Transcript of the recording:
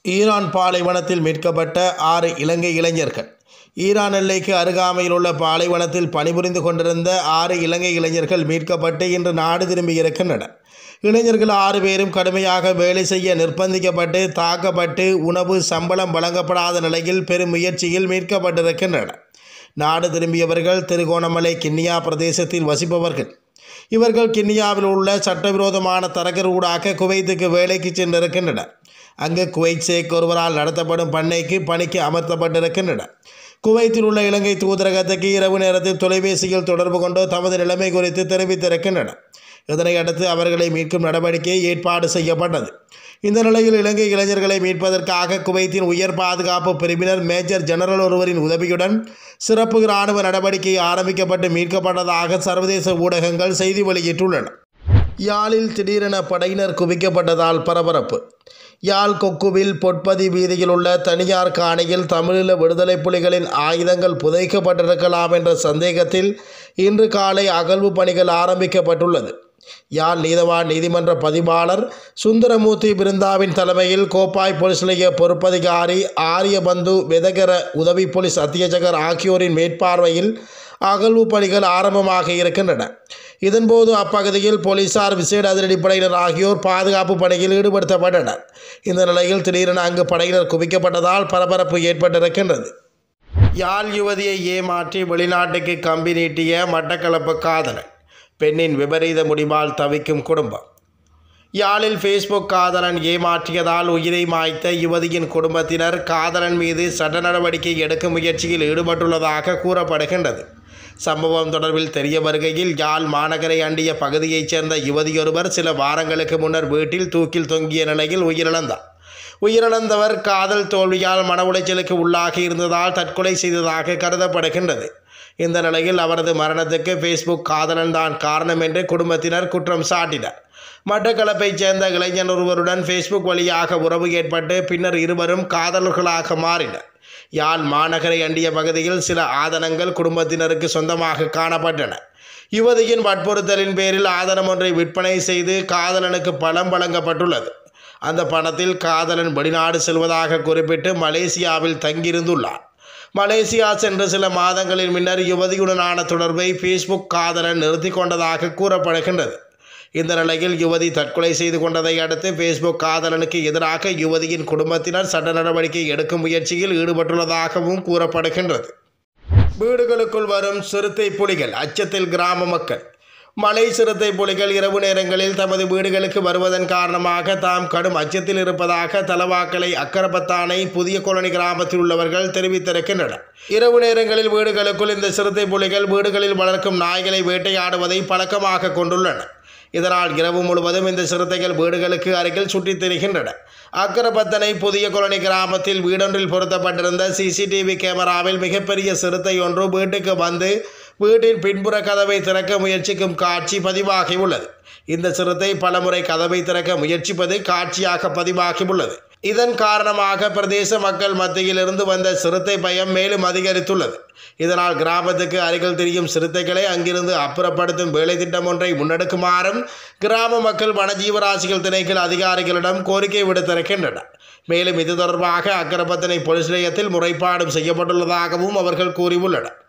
Iran பாலைவனத்தில் மீட்கப்பட்ட ஆறு இலங்கை இளைஞர்கள் ஈரான் எல்லைக்கு அருகாமையில் உள்ள பாலைவனத்தில் பணிபுரிந்து கொண்டிருந்த ஆறு இலங்கை இளைஞர்கள் மீட்கப்பட்டு இன்று நாடு திரும்பியிருக்கின்றனர் இளைஞர்கள் ஆறு பேரும் கடுமையாக வேலை செய்ய நிர்பந்திக்கப்பட்டு தாக்கப்பட்டு உணவு சம்பளம் வழங்கப்படாத நிலையில் பெரும் முயற்சியில் மீட்கப்பட்டிருக்கின்றனர் நாடு திரும்பியவர்கள் திருகோணமலை கிண்ணியா பிரதேசத்தில் வசிப்பவர்கள் இவர்கள் கிண்ணியாவில் உள்ள சட்டவிரோதமான தரகர் ஊடாக குவைத்துக்கு வேலைக்கு சென்றிருக்கின்றனர் அங்கு குவைத் சேக் ஒருவரால் நடத்தப்படும் பண்ணைக்கு பணிக்கு அமர்த்தப்பட்டிருக்கின்றனர் குவைத்தில் உள்ள இலங்கை தூதரகத்துக்கு இரவு நேரத்தில் தொலைபேசியில் தொடர்பு கொண்டு தமது நிலைமை குறித்து தெரிவித்திருக்கின்றனர் இதனை அடுத்து அவர்களை மீட்கும் நடவடிக்கை ஏற்பாடு செய்யப்பட்டது இந்த நிலையில் இலங்கை இளைஞர்களை மீட்பதற்காக குவைத்தின் உயர் பாதுகாப்பு பிரிவினர் மேஜர் ஜெனரல் ஒருவரின் உதவியுடன் சிறப்பு இராணுவ நடவடிக்கை ஆரம்பிக்கப்பட்டு மீட்கப்பட்டதாக சர்வதேச ஊடகங்கள் செய்தி வெளியிட்டுள்ளன யாழில் திடீரென படையினர் குவிக்கப்பட்டதால் பரபரப்பு யாழ் கொக்குவில் பொட்பதி வீதியில் உள்ள தனியார் காணியில் தமிழீழ விடுதலை புலிகளின் ஆயுதங்கள் புதைக்கப்பட்டிருக்கலாம் என்ற சந்தேகத்தில் இன்று காலை அகழ்வு பணிகள் ஆரம்பிக்கப்பட்டுள்ளது யாழ் நீதவான் நீதிமன்ற பதிவாளர் சுந்தரமூர்த்தி பிருந்தாவின் தலைமையில் கோப்பாய் போலீஸ் நிலைய பொறுப்பதிகாரி ஆரியபந்து வெதகர உதவி போலீஸ் அத்தியட்சகர் ஆகியோரின் மேற்பார்வையில் அகழ்வு பணிகள் ஆரம்பமாக இருக்கின்றன இதன்போது அப்பகுதியில் போலீசார் விசேட அதிரடிப்படையினர் ஆகியோர் பாதுகாப்பு பணியில் ஈடுபடுத்தப்பட்டனர் இந்த நிலையில் திடீரென அங்கு படையினர் குவிக்கப்பட்டதால் பரபரப்பு ஏற்பட்டிருக்கின்றது யாழ் யுவதியை ஏமாற்றி வெளிநாட்டுக்கு கம்பி நீட்டிய மட்டக்களப்பு காதலன் பெண்ணின் விபரீத முடிவால் தவிக்கும் குடும்பம் யாழில் ஃபேஸ்புக் காதலன் ஏமாற்றியதால் உயிரை மாய்த்த யுவதியின் குடும்பத்தினர் காதலன் மீது சட்ட நடவடிக்கை எடுக்கும் முயற்சியில் ஈடுபட்டுள்ளதாக கூறப்படுகின்றது சம்பவம் தொடர்பில் தெரிய வருகையில் யாழ் மாநகரை அண்டிய பகுதியைச் சேர்ந்த யுவதியொருவர் சில வாரங்களுக்கு முன்னர் வீட்டில் தூக்கில் தொங்கிய நிலையில் உயிரிழந்தார் உயிரிழந்தவர் காதல் தோல்வியால் மன உளைச்சலுக்கு உள்ளாகி இருந்ததால் தற்கொலை செய்ததாக கருதப்படுகின்றது இந்த நிலையில் அவரது மரணத்துக்கு ஃபேஸ்புக் காதலன் தான் காரணம் என்று குடும்பத்தினர் குற்றம் சாட்டினர் மட்டக்களப்பைச் சேர்ந்த இளைஞர் ஒருவருடன் ஃபேஸ்புக் வழியாக உறவு ஏற்பட்டு பின்னர் இருவரும் காதலர்களாக மாறினர் யாழ் மாநகரை அண்டிய பகுதியில் சில ஆதனங்கள் குடும்பத்தினருக்கு சொந்தமாக காணப்பட்டன யுவதியின் வற்புறுத்தலின் பேரில் ஆதனம் ஒன்றை விற்பனை செய்து காதலனுக்கு பணம் வழங்கப்பட்டுள்ளது அந்த பணத்தில் காதலன் வெளிநாடு செல்வதாக குறிப்பிட்டு மலேசியாவில் தங்கியிருந்துள்ளார் மலேசியா சென்ற சில மாதங்களின் முன்னர் யுவதியுடனான தொடர்பை ஃபேஸ்புக் காதலன் நிறுத்தி கொண்டதாக கூறப்படுகின்றது இந்த நிலையில் யுவதி தற்கொலை செய்து கொண்டதை அடுத்து ஃபேஸ்புக் காதலனுக்கு எதிராக யுவதியின் குடும்பத்தினர் சட்ட நடவடிக்கை எடுக்கும் முயற்சியில் ஈடுபட்டுள்ளதாகவும் கூறப்படுகின்றது வீடுகளுக்குள் வரும் சிறுத்தை புலிகள் அச்சத்தில் கிராம மக்கள் மலை சிறுத்தை புலிகள் இரவு நேரங்களில் தமது வீடுகளுக்கு வருவதன் காரணமாக தாம் கடும் அச்சத்தில் இருப்பதாக தலவாக்கலை அக்கரபத்தானை புதிய கொலனி கிராமத்தில் உள்ளவர்கள் தெரிவித்திருக்கின்றனர் இரவு நேரங்களில் வீடுகளுக்குள் இந்த சிறுத்தை புலிகள் வீடுகளில் வளர்க்கும் நாய்களை வேட்டையாடுவதை பழக்கமாக கொண்டுள்ளன இதனால் இரவு முழுவதும் இந்த சிறுத்தைகள் வீடுகளுக்கு அருகில் சுற்றித் திரிகின்றன அக்கரபத்தனை புதிய கொலனி கிராமத்தில் வீடொன்றில் பொருத்தப்பட்டிருந்த சிசிடிவி கேமராவில் மிகப்பெரிய சிறுத்தை ஒன்று வீட்டுக்கு வந்து வீட்டின் பின்புற கதவை திறக்க முயற்சிக்கும் காட்சி பதிவாகியுள்ளது இந்த சிறுத்தை பலமுறை கதவை திறக்க முயற்சிப்பது காட்சியாக பதிவாகியுள்ளது இதன் காரணமாக பிரதேச மக்கள் மத்தியில் இருந்து வந்த சிறுத்தை பயம் மேலும் அதிகரித்துள்ளது இதனால் கிராமத்துக்கு அருகில் திரியும் சிறுத்தைகளை அங்கிருந்து அப்புறப்படுத்தும் வேலை திட்டம் ஒன்றை முன்னெடுக்குமாறும் கிராம மக்கள் வனஜீவராசிகள் திணைக்கள் அதிகாரிகளிடம் கோரிக்கை விடுத்திருக்கின்றனர் மேலும் இது தொடர்பாக அக்கரப்பத்தனை போலீஸ் நிலையத்தில் முறைப்பாடும் செய்யப்பட்டுள்ளதாகவும் அவர்கள் கூறியுள்ளனர்